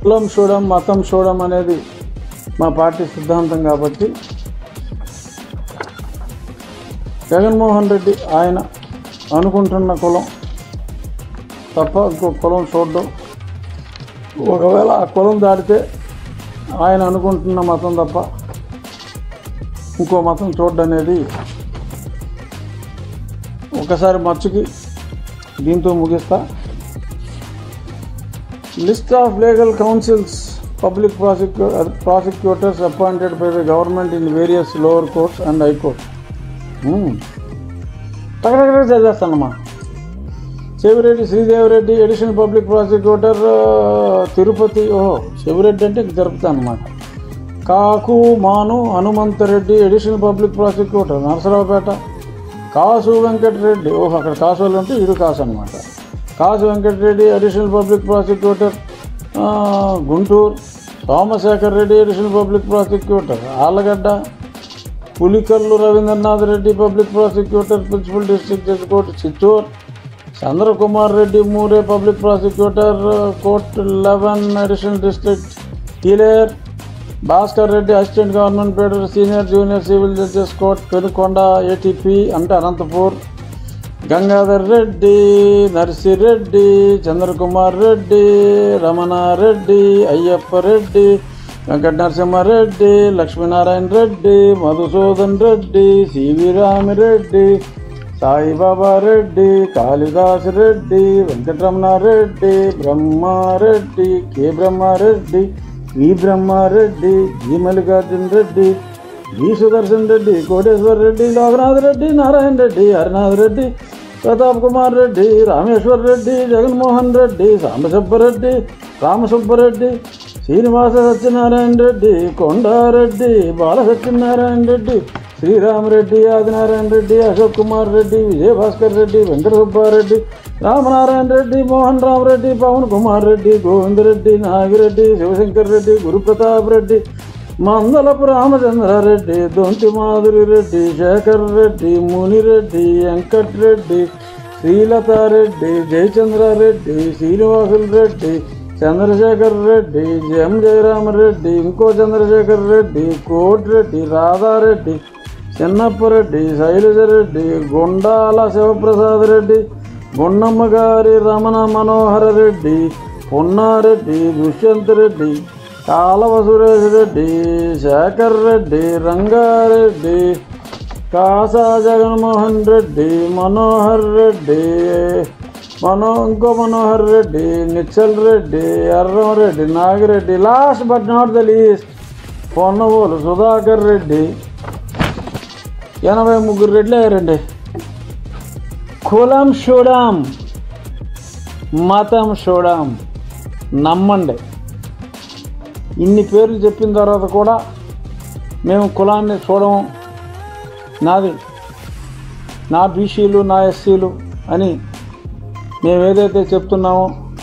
కులం చూడం మతం చూడం అనేది మా పార్టీ సిద్ధాంతం కాబట్టి జగన్మోహన్ రెడ్డి ఆయన అనుకుంటున్న కులం తప్ప ఇంకో కులం చూడడం ఒకవేళ ఆ కులం దాటితే ఆయన అనుకుంటున్న మతం తప్ప ఇంకో మతం చూడడం అనేది ఒకసారి మచ్చుకి దీంతో ముగిస్తా list of legal counsels public ప్రాసిక్యూ prosecutors appointed by the government in various lower courts and high courts టగడగడ చదివేస్తానమ్మా Chevireddy Sridevi Reddy additional public prosecutor ఆ, తిరుపతి ఓహో చెవిరెడ్డి అంటే తిరుపతి అనమాట Kakumanu Hanumantha Reddy additional public prosecutor Narasaraopet Kasu Venkata Reddy ఓహో అక్కడ కాసు వాళ్ళు ఉంటే ఇడు కాసు అనమాట Kasu Venkata Reddy additional public prosecutor ఆ, Guntur Somasekhar Reddy additional public prosecutor Allagadda Pulikallu Ravindranath Reddy public prosecutor principal district judge court Chittoor Chandrakumar Reddy మూరే public prosecutor court eleven additional district కీలేర్ Bhaskar Reddy assistant government pleader senior junior civil judges court Penukonda ATP అంటే Anantapur Gangadhar Reddy Narsi Reddy Chandrakumar Reddy Ramana Reddy Ayyappa Reddy Venkata Narasimha Reddy Lakshminarayana Reddy Madhusudan Reddy C V Rami Reddy Saibaba Reddy Kalidas Reddy Venkataramana Reddy Brahma Reddy K Brahma Reddy V Brahma Reddy G Mallikarjuna Reddy G Sudarshan Reddy Koteswar Reddy Lokanath Reddy Narayana Reddy Harinath Reddy Pratap Kumar Reddy Rameshwar Reddy Jaganmohan Reddy Sambasubba Reddy Ramasubba Reddy Srinivasa Satyanarayana Reddy Konda Reddy Balasatyanarayana Reddy Srirama Reddy Adinarayana Reddy Ashok Kumar Reddy Vijayabhaskar Reddy Venkata Subba Reddy Ramanarayana Reddy Mohan Rama Reddy Pavan Kumar Reddy Govinda Reddy Nagi Reddy Sivashankar Reddy Guruprathap Reddy Mandalapu Ramachandra Reddy Donthi Madhuri Reddy Sekhar Reddy Muni Reddy Venkat Reddy Srilatha Reddy Jayachandra Reddy Srinivasulu Reddy Chandrasekhar Reddy M Jayarama Reddy ఇంకో చంద్రశేఖర్ రెడ్డి కోటిరెడ్డి రాధారెడ్డి చిన్నప్పరెడ్డి శైలజరెడ్డి గుండాల శివప్రసాద్ రెడ్డి గుండమ్మ గారి రమణ మనోహర రెడ్డి పున్నారెడ్డి దుష్యంత్ రెడ్డి కాలవ సురేష్ రెడ్డి శేఖర్ రెడ్డి రంగారెడ్డి కాసా జగన్మోహన్ రెడ్డి మనోహర్ రెడ్డి మనో ఇంకో Manohar Reddy Nichal Reddy Erram Reddy Nagi Reddy last but not the least Ponnavolu Sudhakar Reddy ఎనభై ముగ్గురు రెడ్లు అయ్యారండి కులం చూడాం మతం చూడాం నమ్మండి ఇన్ని పేర్లు చెప్పిన తర్వాత కూడా మేము కులాన్ని చూడము నాది నా బీసీలు నా ఎస్సీలు అని మేము ఏదైతే చెప్తున్నామో